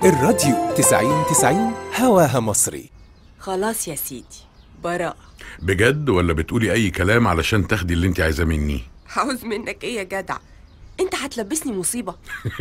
الراديو 90 90 هواها مصري خلاص يا سيدي براءة بجد ولا بتقولي اي كلام علشان تاخدي اللي انت عايزاه مني عاوز منك ايه يا جدع انت هتلبسني مصيبة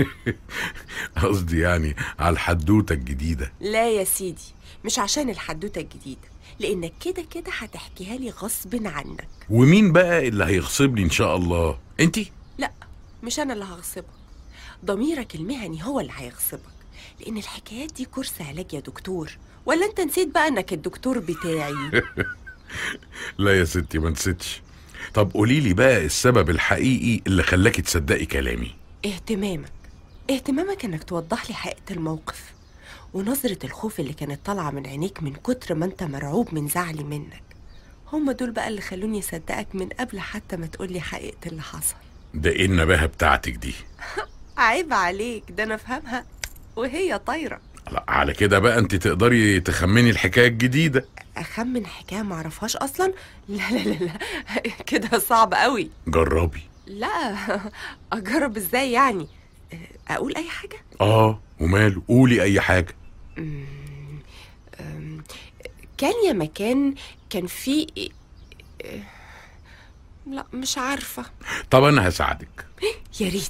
قصدي يعني على الحدوته الجديده لا يا سيدي مش عشان الحدوتة الجديدة لانك كده كده هتحكيها لي غصب عنك ومين بقى اللي هيغصبني ان شاء الله انت لا مش انا اللي هغصبك ضميرك المهني هو اللي هيغصبك لان الحكايات دي كورس علاج يا دكتور ولا انت نسيت بقى انك الدكتور بتاعي لا يا ستي ما نسيتش طب قولي لي بقى السبب الحقيقي اللي خلاكي تصدقي كلامي اهتمامك اهتمامك انك توضح لي حقيقة الموقف ونظرة الخوف اللي كانت طالعة من عينيك من كتر ما انت مرعوب من زعلي منك هم دول بقى اللي خلوني اصدقك من قبل حتى ما تقولي حقيقة اللي حصل ده ايه النباهه بتاعتك دي عيب عليك ده انا افهمها وهي طايرة لا على كده بقى انت تقدري تخمني الحكايه الجديده اخمن حكاية معرفهاش اصلا لا لا لا لا كده صعب قوي جربي لا اجرب ازاي يعني اقول اي حاجة اه وماله قولي اي حاجه كان يا مكان كان في لا مش عارفة طب انا هساعدك يا ريت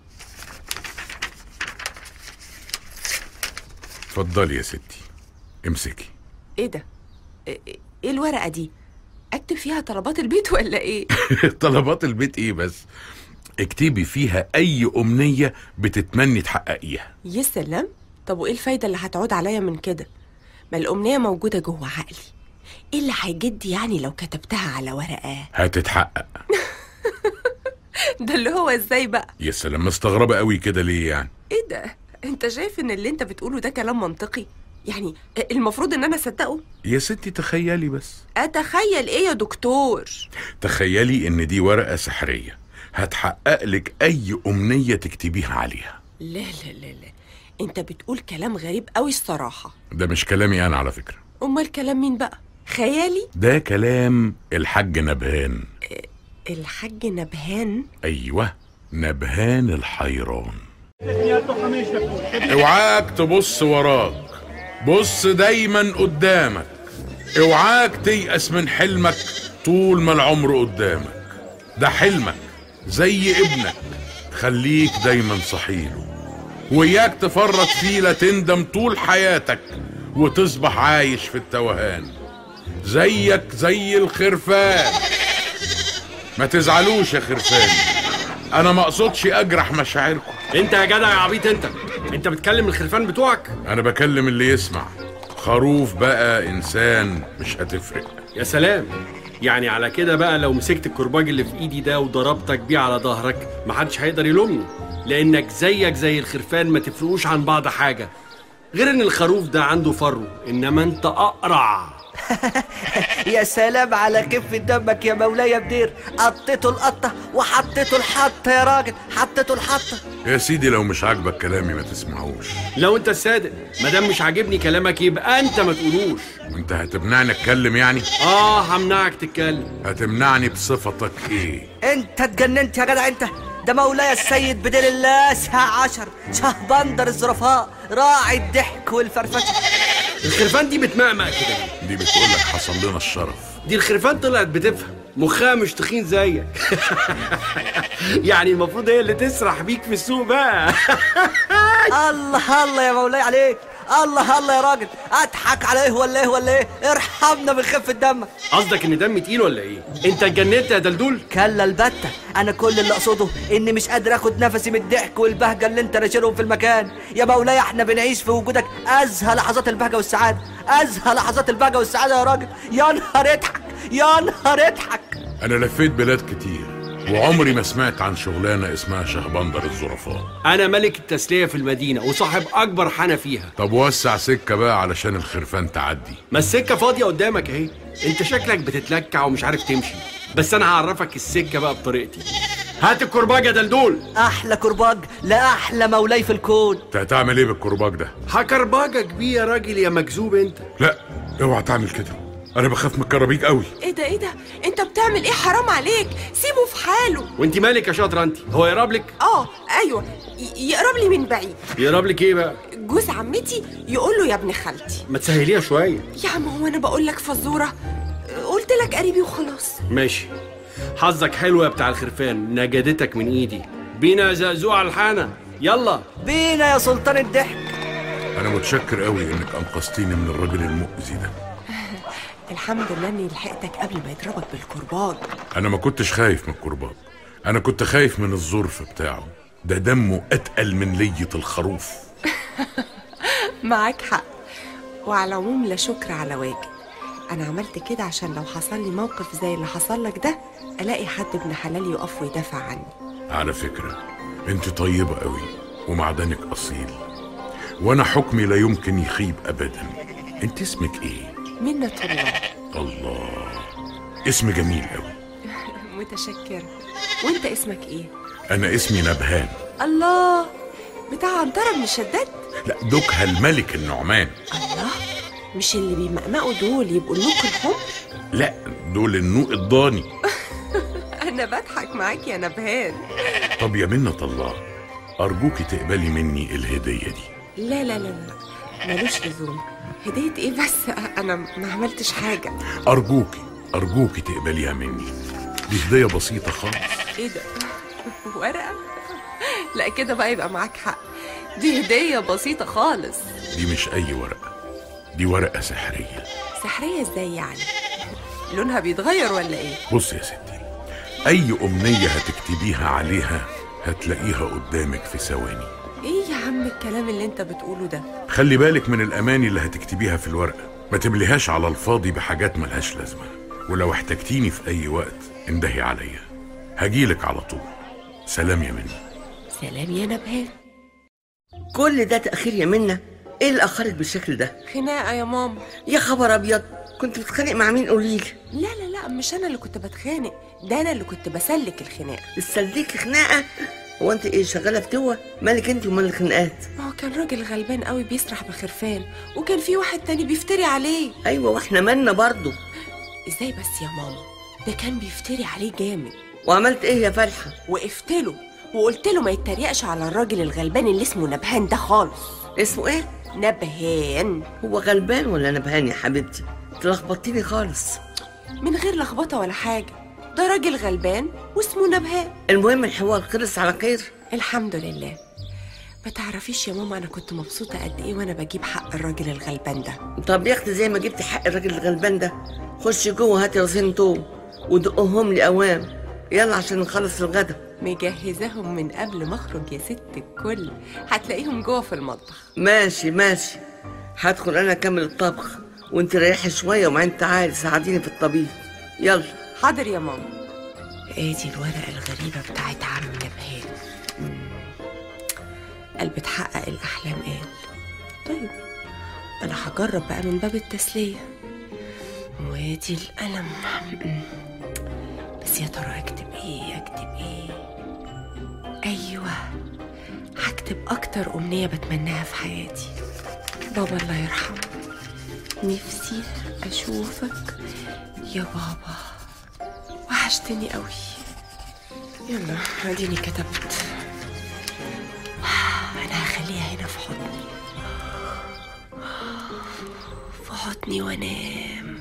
اتفضلي يا ستي امسكي ايه ده ايه إيه الورقة دي اكتب فيها طلبات البيت ولا ايه طلبات البيت ايه بس اكتبي فيها اي امنيه بتتمني تحققيها يا سلام طب وايه الفايدة اللي هتعود عليا من كده ما الأمنية موجودة جوه عقلي ايه اللي هيجد يعني لو كتبتها على ورقة هتتحقق ده اللي هو ازاي بقى يا سلام مستغربه قوي كده ليه يعني ايه ده انت شايف ان اللي انت بتقوله ده كلام منطقي يعني المفروض ان انا اصدقه يا ستي تخيلي بس اتخيل ايه يا دكتور تخيلي ان دي ورقه سحريه هتحقق لك اي امنيه تكتبيها عليها لا لا لا لا انت بتقول كلام غريب قوي الصراحة ده مش كلامي انا على فكره امال كلام مين بقى خيالي ده كلام الحاج نبهان الحاج نبهان ايوه نبهان الحيران اوعاك تبص وراك بص دايما قدامك اوعاك تيأس من حلمك طول ما العمر قدامك ده حلمك زي ابنك خليك دايما صحيله وياك تفرط فيه لا تندم طول حياتك وتصبح عايش في التوهان زيك زي الخرفان ما تزعلوش يا خرفان انا ما اقصدش اجرح مشاعركم انت يا جدع يا عبيط انت انت بتكلم الخرفان بتوعك انا بكلم اللي يسمع خروف بقى انسان مش هتفرق يا سلام يعني على كده بقى لو مسكت الكرباج اللي في ايدي ده وضربتك بيه على ظهرك محدش هيقدر يلومني لانك زيك زي الخرفان ما تفرقوش عن بعض حاجه غير ان الخروف ده عنده فرو انما انت اقرع يا سلام على كف دمك يا مولاي يا بدير قطيته القطة وحطيته الحطة يا راجل حطيته الحطة يا سيدي لو مش عاجبك كلامي ما تسمعوش لو انت الصادق مادام مش عاجبني كلامك يبقى انت ما تقولوش وانت هتمنعني اتكلم يعني اه همنعك تتكلم هتمنعني بصفتك ايه انت اتجننت يا جدع انت ده مولاي السيد بدير اللاسع عشر شهبندر الظرفاء راعي الضحك والفرفشة الخرفان دي بتمقمق كده دي بتقولك حصل لنا الشرف دي الخرفان طلعت بتفهم مخها مش تخين زيك يعني المفروض هي اللي تسرح بيك في السوق بقى الله الله يا مولاي عليك الله الله يا راجل اضحك على ايه ولا ايه ولا ايه ارحمنا من خفة دمك قصدك ان دمي تقيل ولا ايه انت اتجننت يا دلدول كلا البتة انا كل اللي اقصده اني مش قادر اخد نفسي من الضحك والبهجة اللي انت ناشرهم في المكان يا مولاي احنا بنعيش في وجودك ازهى لحظات البهجة والسعادة ازهى لحظات البهجة والسعادة يا راجل يا نهار اضحك يا نهار اضحك انا لفيت بلاد كتير وعمري ما سمعت عن شغلانه اسمها شهبندر الظرفاء انا ملك التسليه في المدينه وصاحب اكبر حانه فيها طب وسع سكه بقى علشان الخرفان تعدي ما السكه فاضيه قدامك اهي انت شكلك بتتلكع ومش عارف تمشي بس انا هعرفك السكه بقى بطريقتي هات الكرباج يا دلدول احلى كرباج لا احلى مولاي في الكون انت هتعمل ايه بالكرباج ده هكرباجك بيه يا راجل يا مكذوب انت لا اوعى تعمل كده انا بخاف من الكرابيج قوي ايه ده ايه ده انت بتعمل ايه حرام عليك سيبه في حاله وانت مالك يا شاطره انت هو يقرب لك اه ايوه ي- يقرب لي من بعيد يقرب لك ايه بقى جوز عمتي يقول له يا ابن خالتي ما تسهليها شويه يا عم هو انا بقول لك فزوره قلت لك قريبي وخلاص ماشي حظك حلو يا بتاع الخرفان نجدتك من ايدي بينا يا زقزوع على الحانه يلا بينا يا سلطان الضحك انا متشكر قوي انك انقذتيني من الراجل المؤذي ده الحمد لله اني لحقتك قبل ما يضربك بالكرباج انا ما كنتش خايف من الكرباج انا كنت خايف من الظرف بتاعه ده دمه اتقل من لية الخروف معاك حق وعلى العموم لا شكر على واجب انا عملت كده عشان لو حصل لي موقف زي اللي حصل لك ده الاقي حد ابن حلال يقف ويدافع عني على فكرة انت طيبة قوي ومعدنك اصيل وانا حكمي لا يمكن يخيب ابدا انت اسمك ايه منة الله الله اسم جميل قوي متشكرة وانت اسمك ايه انا اسمي نبهان الله بتاع عنترة بن الشداد لا دوكها الملك النعمان الله مش اللي بيمقمقوا دول يبقوا النوك الحمر لا دول النوق الضاني انا بضحك معاك يا نبهان طب يا منة الله ارجوكي تقبلي مني الهدية دي لا لا لا لا ملوش لزوم هدية ايه بس انا ما عملتش حاجة ارجوكي ارجوكي تقبليها مني دي هدية بسيطة خالص ايه ده ورقة لا كده بقى يبقى معاك حق دي هدية بسيطة خالص دي مش اي ورقة دي ورقة سحرية سحرية ازاي يعني لونها بيتغير ولا ايه بص يا ستي اي امنية هتكتبيها عليها هتلاقيها قدامك في ثواني ايه يا عم الكلام اللي انت بتقوله ده خلي بالك من الاماني اللي هتكتبيها في الورقة ما تمليهاش على الفاضي بحاجات ملهاش لازمة ولو احتجتيني في اي وقت اندهي عليا هجيلك على طول سلام يا مني سلام يا نبهان كل ده تأخير يا منى ايه اللي أخرك بالشكل ده خناقة يا ماما يا خبر أبيض كنت بتتخانق مع مين قوليلي لا لا لا مش انا اللي كنت بتخانق ده انا اللي كنت بسلك الخناقة استلديك خناقة هو انت ايه شغالة في توة مالك انت ومال الخناقات ما هو كان راجل غلبان قوي بيسرح بخرفان وكان في واحد تاني بيفتري عليه ايوه واحنا مالنا برضو ازاي بس يا ماما ده كان بيفتري عليه جامد وعملت ايه يا فالحة وقفت له وقلت له ما يتريقش على الراجل الغلبان اللي اسمه نبهان ده خالص اسمه ايه نبهان هو غلبان ولا نبهان يا حبيبتي تلخبطتيني خالص من غير لخبطه ولا حاجه ده راجل غلبان واسمه نبهان المهم الحوار خلص على خير الحمد لله ما تعرفيش يا ماما انا كنت مبسوطه قد ايه وانا بجيب حق الراجل الغلبان ده طب يا اختي زي ما جبت حق الراجل الغلبان ده خشي جوه هاتي راسين توم ودقهم لي اوام يلا عشان نخلص الغدا مجهزاهم من قبل ما اخرج يا ست الكل هتلاقيهم جوه في المطبخ ماشي ماشي هدخل انا اكمل الطبخ وانت ريحي شويه وبعدين تعالي ساعديني في الطبيخ يلا حاضر يا ماما ادي الورقه الغريبه بتاعت عم نبهان مم. قال بتحقق الاحلام قال طيب انا هجرب بقى من باب التسليه وادي القلم مم. بس يا ترى اكتب ايه اكتب ايه ايوه هكتب اكتر امنيه بتمناها في حياتي بابا الله يرحمه نفسي اشوفك يا بابا وحشتني قوي يلا اديني كتبت انا هخليها هنا في حضني في حضني وانام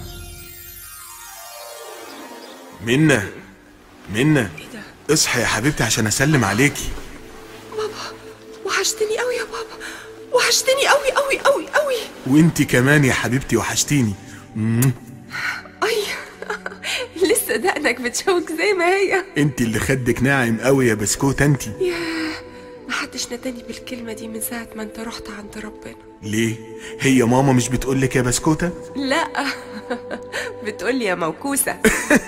منى منى ايه ده اصحي يا حبيبتي عشان اسلم عليكي وحشتني قوي يا بابا وحشتني قوي قوي قوي قوي وانت كمان يا حبيبتي وحشتيني مم. اي لسه دقنك بتشوك زي ما هي انت اللي خدك ناعم قوي يا بسكوت انت محدش ناداني بالكلمة دي من ساعة ما انت رحت عند ربنا ليه هي ماما مش بتقولك يا بسكوتة لا بتقولي يا موكوسة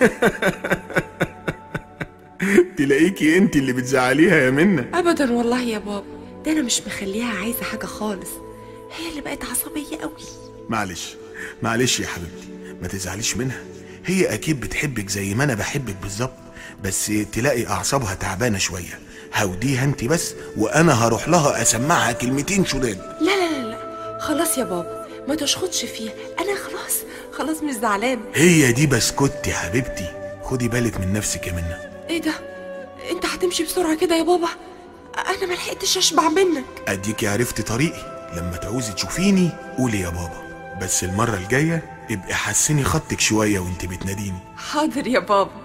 تلاقيكي انت اللي بتزعليها يا منى ابدا والله يا بابا ده انا مش مخليها عايزة حاجة خالص هي اللي بقت عصبية قوي معلش معلش يا حبيبتي ما تزعليش منها هي اكيد بتحبك زي ما انا بحبك بالظبط بس تلاقي اعصابها تعبانه شويه هوديها انت بس وانا هروح لها اسمعها كلمتين شداد لا لا لا لا خلاص يا بابا ما تشخطش فيها انا خلاص خلاص مش زعلان هي دي بسكوت يا حبيبتي خدي بالك من نفسك يا منى ايه ده انت هتمشي بسرعة كده يا بابا انا ما لحقتش اشبع منك اديكي عرفتي طريقي لما تعوزي تشوفيني قولي يا بابا بس المرة الجاية ابقي حسني خطك شوية وانت بتناديني حاضر يا بابا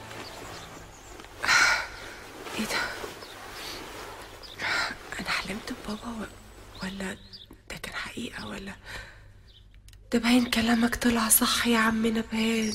ايه ده انا حلمت ببابا و- ولا ده كان حقيقة ولا ده باين كلامك طلع صح يا عم نبهان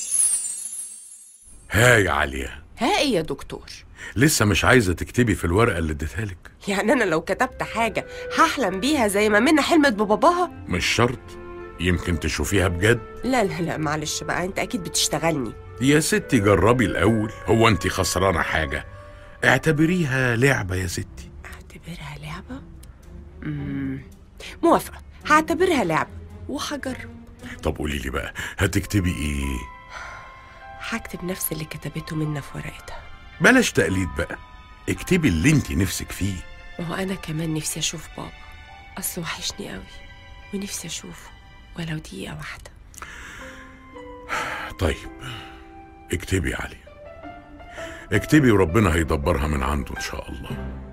ها يا عليا ها ايه يا دكتور لسه مش عايزة تكتبي في الورقة اللي اديتها لك يعني انا لو كتبت حاجة هحلم بيها زي ما منى حلمت بباباها مش شرط يمكن تشوفيها بجد لا لا لا معلش بقى انت اكيد بتشتغلني يا ستي جربي الأول هو أنت خسرانة حاجة اعتبريها لعبة يا ستي اعتبرها لعبة مم. موافقة هعتبرها لعبة وهجرب طب قولي لي بقى هتكتبي ايه هكتب نفس اللي كتبته منا في ورقتها بلاش تقليد بقى اكتبي اللي انت نفسك فيه وهو انا كمان نفسي اشوف بابا اصل وحشني قوي ونفسي اشوفه ولو دقيقة واحدة طيب اكتبي يا علي اكتبي وربنا هيدبرها من عنده ان شاء الله